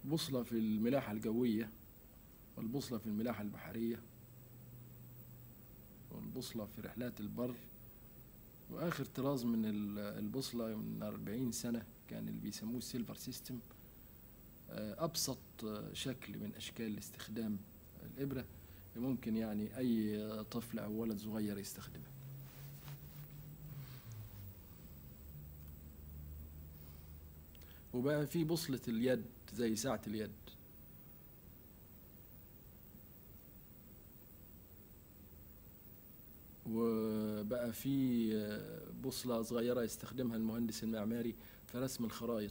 بوصلة في الملاحة الجوية والبوصلة في الملاحة البحرية والبوصلة في رحلات البر وآخر طراز من ال- البوصلة من 40 سنة كان اللي بيسموه السيلفر سيستم آه، أبسط آه، شكل من أشكال استخدام الإبرة ممكن يعني أي طفل أو ولد صغير يستخدمها وبقى في بوصلة اليد زي ساعة اليد وبقى في آه، بوصلة صغيرة يستخدمها المهندس المعماري في رسم الخرائط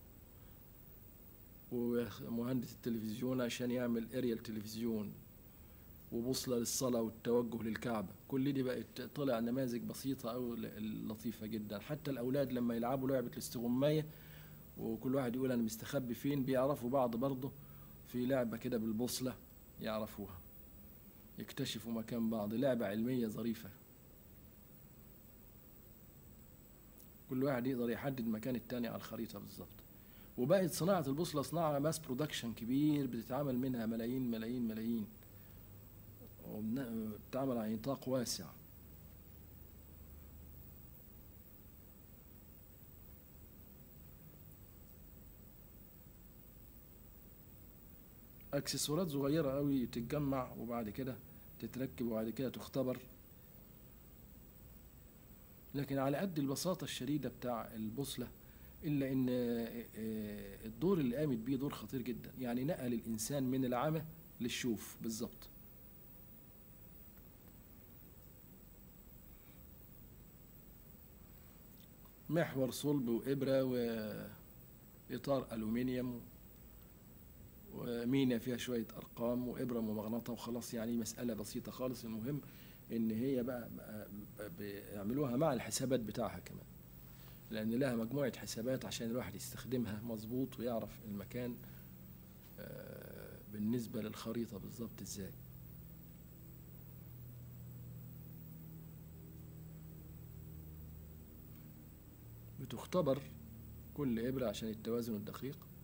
ومهندس التلفزيون عشان يعمل اريال تلفزيون وبوصلة للصلاة والتوجه للكعبة كل دي بقت طلع نماذج بسيطة أو لطيفة جدا حتى الأولاد لما يلعبوا لعبة الاستغماية وكل واحد يقول أنا مستخبي فين بيعرفوا بعض برضه في لعبة كده بالبوصلة يعرفوها يكتشفوا مكان بعض لعبة علمية ظريفة كل واحد يقدر يحدد مكان التاني على الخريطة بالظبط وبقت صناعة البوصلة صناعة ماس برودكشن كبير بتتعمل منها ملايين ملايين ملايين وبتتعمل على نطاق واسع اكسسوارات صغيرة قوي تتجمع وبعد كده تتركب وبعد كده تختبر لكن على قد البساطة الشديدة بتاع البوصلة إلا إن آه، آه، الدور اللي قامت بيه دور خطير جدا يعني نقل الإنسان من العمى للشوف بالظبط محور صلب وإبرة وإطار ألومنيوم ومينا فيها شوية أرقام وإبرة ممغنطة وخلاص يعني مسألة بسيطة خالص المهم إن هي بقى بقى بيعملوها مع الحسابات بتاعها كمان لأن لها مجموعة حسابات عشان الواحد يستخدمها مظبوط ويعرف المكان آه، بالنسبة للخريطة بالظبط إزاي بتختبر كل إبرة عشان التوازن الدقيق